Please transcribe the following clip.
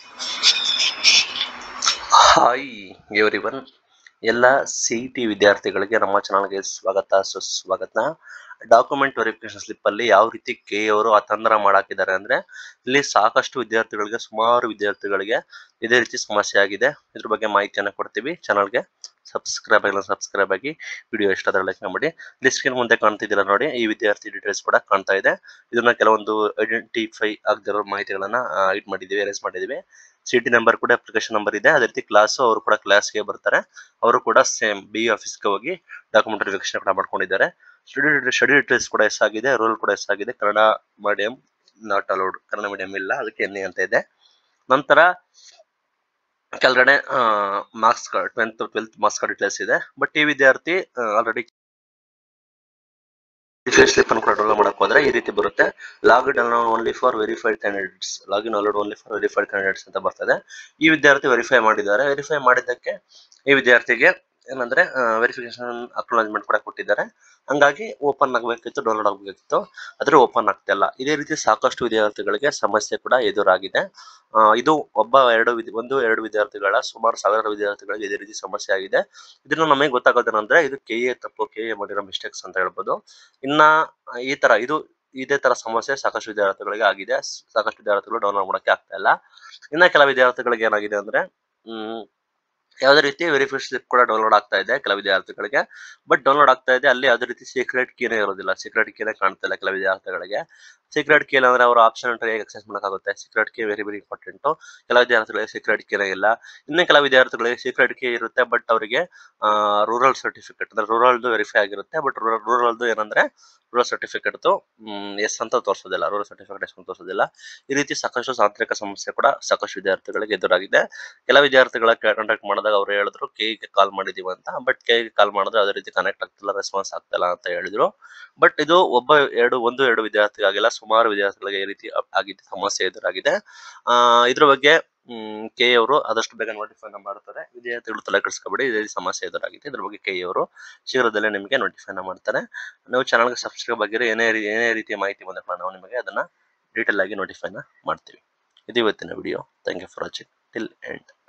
hi everyone ಎಲ್ಲ C T ವಿದ್ಯಾರ್ಥಿಗಳಿಗೆ ನಮ್ಮ ಚಾನಲ್ಗೆ ಸ್ವಾಗತ ಸುಸ್ವಾಗತ ಡಾಕ್ಯುಮೆಂಟ್ ವೆರಿಫಿಕೇಶನ್ ಸ್ಲಿಪ್ ಅಲ್ಲಿ ಯಾವ ರೀತಿ ಕೆ ಅವರು ಆ ತಂದ್ರ ಮಾಡಾಕಿದ್ದಾರೆ ಅಂದ್ರೆ ಇಲ್ಲಿ ಸಾಕಷ್ಟು ವಿದ್ಯಾರ್ಥಿಗಳಿಗೆ ಸುಮಾರು ವಿದ್ಯಾರ್ಥಿಗಳಿಗೆ ಇದೇ ರೀತಿ ಸಮಸ್ಯೆ ಆಗಿದೆ ಇದ್ರ ಬಗ್ಗೆ ಮಾಹಿತಿಯನ್ನು ಕೊಡ್ತೀವಿ ಚಾನಲ್ಗೆ ಸಬ್ಸ್ಕ್ರೈಬ್ ಆಗಿಲ್ಲ ಸಬ್ಸ್ಕ್ರೈಬ್ ಆಗಿ ವಿಡಿಯೋ ಇಷ್ಟ ಆದ್ರೆ ಲೈಕ್ ಮಾಡಿ ಇಲ್ಲಿ ಸ್ಕ್ರೀನ್ ಮುಂದೆ ಕಾಣ್ತಿದ್ದೀರಾ ನೋಡಿ ಈ ವಿದ್ಯಾರ್ಥಿ ಡೀಟೇಲ್ಸ್ ಕೂಡ ಕಾಣ್ತಾ ಇದೆ ಇದನ್ನ ಕೆಲವೊಂದು ಐಡೆಂಟಿಫೈ ಆಗದಿರೋ ಮಾಹಿತಿಗಳನ್ನ ಇಟ್ ಮಾಡಿದೀವಿ ಅರೇಂಜ್ ಮಾಡಿದೀವಿ ಸಿ ಟಿ ನಂಬರ್ ಕೂಡ ಅಪ್ಲಿಕೇಶನ್ ನಂಬರ್ ಇದೆ ಅದೇ ರೀತಿ ಕ್ಲಾಸ್ ಅವರು ಕೂಡ ಕ್ಲಾಸ್ಗೆ ಬರ್ತಾರೆ ಅವರು ಕೂಡ ಸೇಮ್ ಬಿ ಆಫೀಸ್ಗೆ ಹೋಗಿ ಡಾಕ್ಯುಮೆಂಟ್ ವೆರಿಫಿಕೇಶನ್ ಕೂಡ ಮಾಡ್ಕೊಂಡಿದ್ದಾರೆ ಸ್ಟಡಿ ಸ್ಟಡಿ ಡೀಟೇಲ್ಸ್ ಕೂಡ ಎಷ್ಟಾಗಿದೆ ರೋಲ್ ಕೂಡ ಎಷ್ಟಾಗಿದೆ Kannada medium not allowed Kannada medium ಇಲ್ಲ ಅದಕ್ಕೆ ಎನ್ ಅಂತ ಇದೆ ನಂತರ ಕೆಳಗಡೆ marks tenth twelfth marks card details ಇದೆ ಬಟ್ ಈ ವಿದ್ಯಾರ್ಥಿ ಆಲ್ರೆಡಿ ಸ್ಲಿಪ್ ಅನ್ನು ಕೂಡ ಡೌನ್ಲೋಡ್ ಮಾಡಕ್ ಹೋದ್ರೆ ಈ ರೀತಿ ಬರುತ್ತೆ login allowed only for verified candidates login allowed only for verified candidates ಅಂತ ಬರ್ತದೆ ಈ ವಿದ್ಯಾರ್ಥಿ ವೆರಿಫೈ ಮಾಡಿದ್ದಾರೆ ವೆರಿಫೈ ಮಾಡಿದ್ದಕ್ಕೆ ಈ ವಿದ್ಯಾರ್ಥಿಗೆ ಏನಂದ್ರೆ ವೆರಿಫಿಕೇಶನ್ ಅಕ್ನಾಲಜ್ಮೆಂಟ್ ಕೂಡ ಕೊಟ್ಟಿದ್ದಾರೆ ಹಂಗಾಗಿ ಓಪನ್ ಆಗಬೇಕಿತ್ತು ಡೌನ್ಲೋಡ್ ಆಗಬೇಕಿತ್ತು ಆದ್ರೆ ಓಪನ್ ಆಗ್ತಾ ಇಲ್ಲ ಇದೇ ರೀತಿ ಸಾಕಷ್ಟು ವಿದ್ಯಾರ್ಥಿಗಳಿಗೆ ಸಮಸ್ಯೆ ಕೂಡ ಎದುರಾಗಿದೆ ಆ, ಇದು ಒಬ್ಬ ಎರಡು ವಿದ್- ಒಂದು ಎರಡು ವಿದ್ಯಾರ್ಥಿಗಳ ಸುಮಾರು ಸಾವಿರ ವಿದ್ಯಾರ್ಥಿಗಳಿಗೆ ಇದೇ ರೀತಿ ಸಮಸ್ಯೆ ಆಗಿದೆ ಇದನ್ನ ನಮಗೆ ಗೊತ್ತಾಗೋದೇನಂದ್ರೆ ಇದು ಕೆ ಎ ತಪ್ಪು ಕೆ ಎ ಮಾಡಿರೋ ಮಿಸ್ಟೇಕ್ಸ್ ಅಂತ ಹೇಳ್ಬೋದು ಇನ್ನ ಈ ತರ ಇದು ಇದೇ ತರ ಸಮಸ್ಯೆ ಸಾಕಷ್ಟು ವಿದ್ಯಾರ್ಥಿಗಳಿಗೆ ಆಗಿದೆ ಸಾಕಷ್ಟು ವಿದ್ಯಾರ್ಥಿಗಳು ಡೌನ್ಲೋಡ್ ಮಾಡಕ್ಕೆ ಆಗ್ತಾ ಇಲ್ಲ ಇನ್ನ ಕೆಲ ವಿದ್ಯಾರ್ಥಿಗಳಿಗೆ ಏನಾಗಿದೆ ಅಂದ್ರೆ ಹ್ಮ್ ಯಾವುದೇ ರೀತಿ ವೆರಿಫಿಕೇಶನ್ ಸ್ಲಿಪ್ ಕೂಡ ಡೌನ್ಲೋಡ್ ಆಗ್ತಾ ಇದೆ ಕೆಲ ವಿದ್ಯಾರ್ಥಿಗಳಿಗೆ ಬಟ್ ಡೌನ್ಲೋಡ್ ಆಗ್ತಾ ಇದೆ ಅಲ್ಲಿ ಯಾವುದೇ ರೀತಿ ಸೀಕ್ರೆಟ್ ಕೀನೇ ಇರೋದಿಲ್ಲ ಸೀಕ್ರೆಟ್ ಕೀನೇ ಕಾಣ್ತಾ ಇಲ್ಲ ಕೆಲ ವಿದ್ಯಾರ್ಥಿಗಳಿಗೆ ಸೀಕ್ರೆಟ್ ಕೀ ಅಂದ್ರೆ ಅವರ ಆಪ್ಷನ್ ಅಂತ ಹೇಗೆ ಎಕ್ಸೆಸ್ ಮಾಡೋಕ್ಕಾಗುತ್ತೆ secret key very very important ಕೆಲ ವಿದ್ಯಾರ್ಥಿಗಳಿಗೆ ಸೀಕ್ರೆಟ್ ಕೀನೇ ಇಲ್ಲ ಇನ್ನು ಕೆಲ ವಿದ್ಯಾರ್ಥಿಗಳಿಗೆ ಸೀಕ್ರೆಟ್ ಕೀ ಇರುತ್ತೆ ಬಟ್ ಅವರಿಗೆ ರೂರಲ್ ಸರ್ಟಿಫಿಕೇಟ್ ಅಂದ್ರೆ ರೂರಲ್ದು ವೆರಿಫೈ ಆಗಿರುತ್ತೆ ಬಟ್ ರೂರಲ್ದು ಏನಂದ್ರೆ ರೂರಲ್ ಸರ್ಟಿಫಿಕೇಟ್ ಎಸ್ ಅಂತ ತೋರಿಸೋದಿಲ್ಲ ರೂರಲ್ ಸರ್ಟಿಫಿಕೇಟ್ ಎಸ್ ಅಂತ ತೋರಿಸೋದಿಲ್ಲ ಈ ರೀತಿ ಸಾಕಷ್ಟು ತಾಂತ್ರಿಕ ಸಮಸ್ಯೆ ಕೂಡ ಸಾಕಷ್ಟು ವಿದ್ಯಾರ್ಥಿಗಳಿಗೆ ಎದುರಾಗಿದೆ ಕೆಲ ವಿದ್ಯಾರ್ಥಿಗಳ ಕಾಂಟ್ಯಾಕ್ಟ್ ಮಾಡಿದಾಗ ಅವ್ರು ಹೇಳಿದ್ರು ಕೆ ಕಾಲ್ ಮಾಡಿದೀವಿ ಅಂತ ಬಟ್ ಕೆ ಕಾಲ್ ಮಾಡಿದ್ರೆ ಅದೇ ರೀತಿ ಕನೆಕ್ಟ್ ಆಗ್ತಿಲ್ಲ ರೆಸ್ಪಾನ್ಸ್ ಆಗ್ತಿಲ್ಲ ಅಂತ ಹೇಳಿದ್ರು ಬಟ್ ಇದು ಒಬ್ಬ ಎರಡು ಒಂದು ಎರಡು ವಿದ್ಯಾರ್ಥಿಗಾಗಿಲ್ಲ ಸುಮಾರು ವಿದ್ಯಾರ್ಥಿಗಳಿಗೆ ಈ ರೀತಿ ಆ- ಆಗಿದೆ ಸಮಸ್ಯೆ ಎದುರಾಗಿದೆ ಆ ಇದ್ರ ಬಗ್ಗೆ ಕೆ ಅವರು ಆದಷ್ಟು ಬೇಗ ನೋಟಿಫೈ ಮಾಡ್ತಾರೆ ವಿದ್ಯಾರ್ಥಿಗಳು ತಲೆ ಕೆಡಿಸ್ಕೊಬೇಡಿ ಇದೇ ರೀತಿ ಸಮಸ್ಯೆ ಎದುರಾಗಿದೆ ಇದ್ರ ಬಗ್ಗೆ ಕೆ ಅವರು ಶೀಘ್ರದಲ್ಲೇ ನಿಮಗೆ ನೋಟಿಫೈನ ಮಾಡ್ತಾರೆ ನೀವು ಚಾನಲ್ಗೆ ಸಬ್ಸ್ಕ್ರೈಬ್ ಆಗಿರೋ ಏನೇ ರೀ- ಏನೇ ರೀತಿಯ ಮಾಹಿತಿ ಬಂದ್ರೆ ಕೂಡ ನಾವು ನಿಮಗೆ ಅದನ್ನ ಡೀಟೇಲ್ ಆಗಿ ನೋಟಿಫೈನ ಮಾಡ್ತೀವಿ ಇದು ಇವತ್ತಿನ video thank you for watching till end